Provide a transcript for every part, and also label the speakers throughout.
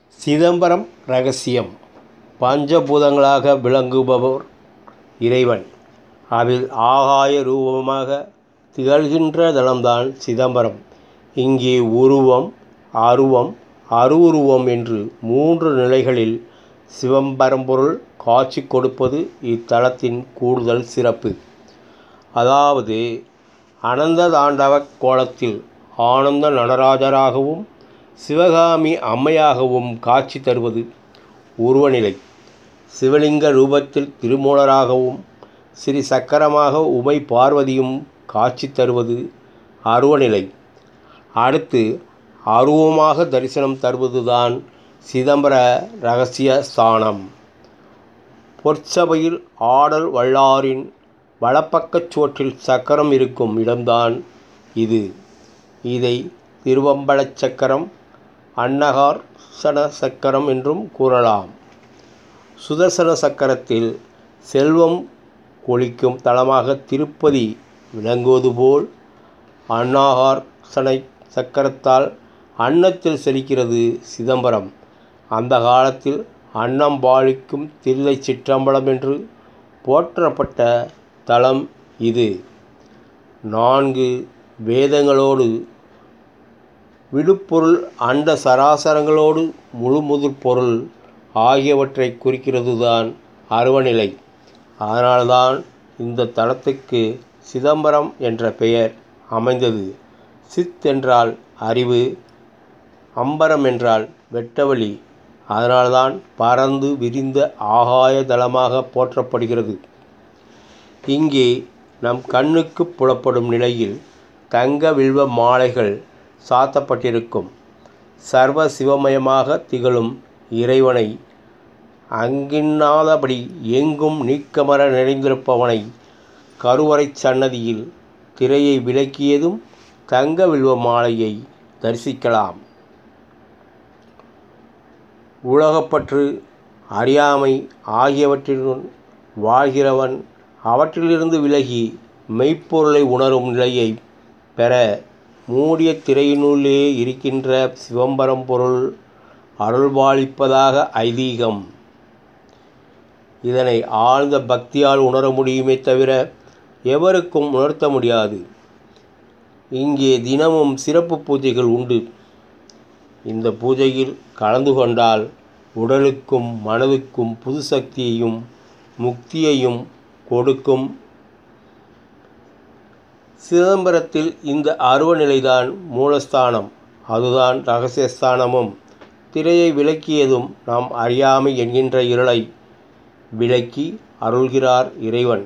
Speaker 1: சிதம்பரம் ரகசியம் பஞ்சபூதங்களாக விளங்குபவர் இறைவன் அதில் ஆகாய ரூபமாக திகழ்கின்ற தலம்தான் சிதம்பரம் இங்கே உருவம் அருவம் அருவுருவம் என்று மூன்று நிலைகளில் சிவம்பரம்பொருள் காட்சி கொடுப்பது இத்தலத்தின் கூடுதல் சிறப்பு அதாவது அனந்த தாண்டவ கோலத்தில் ஆனந்த நடராஜராகவும் சிவகாமி அம்மையாகவும் காட்சி தருவது உருவநிலை சிவலிங்க ரூபத்தில் திருமூலராகவும் ஸ்ரீ சக்கரமாக உமை பார்வதியும் காட்சி தருவது அருவநிலை அடுத்து அருவமாக தரிசனம் தருவதுதான் சிதம்பர ரகசிய ஸ்தானம் பொற்சபையில் ஆடல் வல்லாரின் வலப்பக்கச் சுவற்றில் சக்கரம் இருக்கும் இடம்தான் இது இதை திருவம்பலச் சக்கரம் அன்னகார்சன சக்கரம் என்றும் கூறலாம் சுதர்சன சக்கரத்தில் செல்வம் கொளிக்கும் தலமாக திருப்பதி விளங்குவது போல் அன்னாகார்சனை சக்கரத்தால் அன்னத்தில் செழிக்கிறது சிதம்பரம் அந்த காலத்தில் அன்னம் பாலிக்கும் தில்லை சிற்றம்பலம் என்று போற்றப்பட்ட தலம் இது நான்கு வேதங்களோடு விடுபொருள் அண்ட சராசரங்களோடு முழுமுதற் பொருள் ஆகியவற்றை குறிக்கிறது தான் அருவநிலை அதனால்தான் இந்த தலத்துக்கு சிதம்பரம் என்ற பெயர் அமைந்தது சித் என்றால் அறிவு அம்பரம் என்றால் வெட்டவெளி அதனால்தான் பறந்து விரிந்த ஆகாய தலமாக போற்றப்படுகிறது இங்கே நம் கண்ணுக்கு புலப்படும் நிலையில் தங்க வில்வ மாலைகள் சாத்தப்பட்டிருக்கும் சர்வ சிவமயமாக திகழும் இறைவனை அங்கின்னாதபடி எங்கும் நீக்கமர நிறைந்திருப்பவனை கருவறை சன்னதியில் திரையை விலக்கியதும் தங்க வில்வ மாலையை தரிசிக்கலாம் உலகப்பற்று அறியாமை ஆகியவற்றினுள் வாழ்கிறவன் அவற்றிலிருந்து விலகி மெய்ப்பொருளை உணரும் நிலையை பெற மூடிய திரையினுள்ளே இருக்கின்ற சிவம்பரம் பொருள் அருள்பாலிப்பதாக ஐதீகம் இதனை ஆழ்ந்த பக்தியால் உணர முடியுமே தவிர எவருக்கும் உணர்த்த முடியாது இங்கே தினமும் சிறப்பு பூஜைகள் உண்டு இந்த பூஜையில் கலந்து கொண்டால் உடலுக்கும் மனதுக்கும் புது சக்தியையும் முக்தியையும் கொடுக்கும் சிதம்பரத்தில் இந்த அருவநிலைதான் மூலஸ்தானம் அதுதான் ரகசியஸ்தானமும் திரையை விளக்கியதும் நாம் அறியாமை என்கின்ற இருளை விளக்கி அருள்கிறார் இறைவன்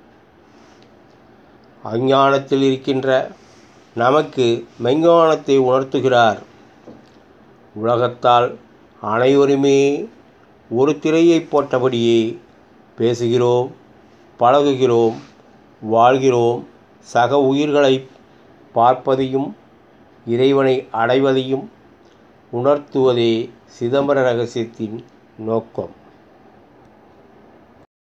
Speaker 1: அஞ்ஞானத்தில் இருக்கின்ற நமக்கு மெஞ்ஞானத்தை உணர்த்துகிறார் உலகத்தால் அனைவருமே ஒரு திரையை போட்டபடியே பேசுகிறோம் பழகுகிறோம் வாழ்கிறோம் சக உயிர்களை பார்ப்பதையும் இறைவனை அடைவதையும் உணர்த்துவதே சிதம்பர ரகசியத்தின் நோக்கம்